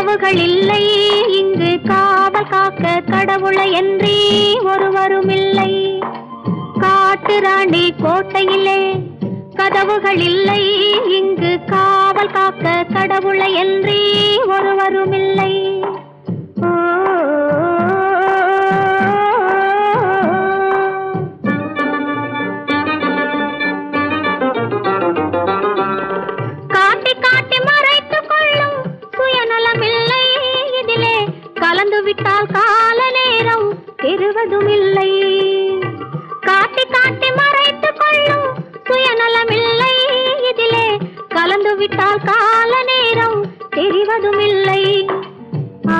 கதவுகள் இல்லை இங்கு காவல் காக்க கடவுளை என்றே ஒருவரும் இல்லை காட்டு ராணி கோட்டையிலே கதவுகள் இல்லை இங்கு காவல் காக்க கடவுளை என்றே ஒருவரும் இல்லை ஓ காட்டி காட்டி மறைத்துக் கொள்ளும் சுயநலமில்லை இதிலே கலந்து விட்டால் கால நேரம் பெறுவதும் இல்லை காட்டி காட்டி மறைத்துக் கொள்ளும் சுயநலமில்லை இதிலே கலந்து விட்டால் கால நேரம் தெரிவதும் இல்லை ஆ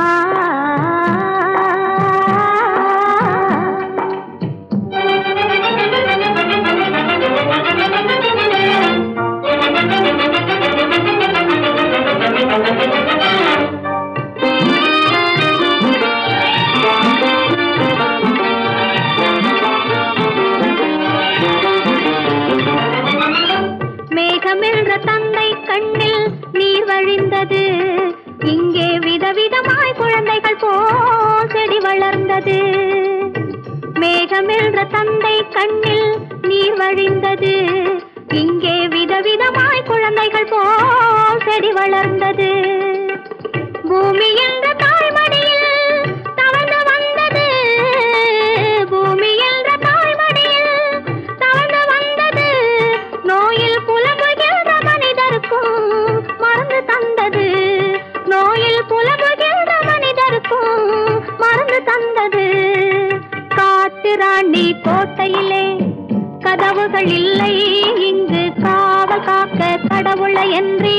மேகமென்ற தந்தை கண்ணில் நீர் வழிந்தது இங்கே விதவிதமாய் குழந்தைகள் போல் செடி வளர்ந்தது மேகமென்ற தந்தை கண்ணில் நீர் வழிந்தது இங்கே விதவிதமாய் குழந்தைகள் போல் செடி வளர்ந்தது பூமி என்ற தாய்மடியில் தவழ்ந்து வந்தது பூமி என்ற தாய்மடியில் தவழ்ந்து வந்தது நோயில் புலம்புகின்ற மனிதருக்கும் மருந்து தந்தது நோயில் புலம்புகின்ற மனிதருக்கும் மருந்து தந்தது காட்டு ராணி கோட்டையிலே கதவுகள் இல்லை இங்கு காவல் காக்க கடவுளை என்றே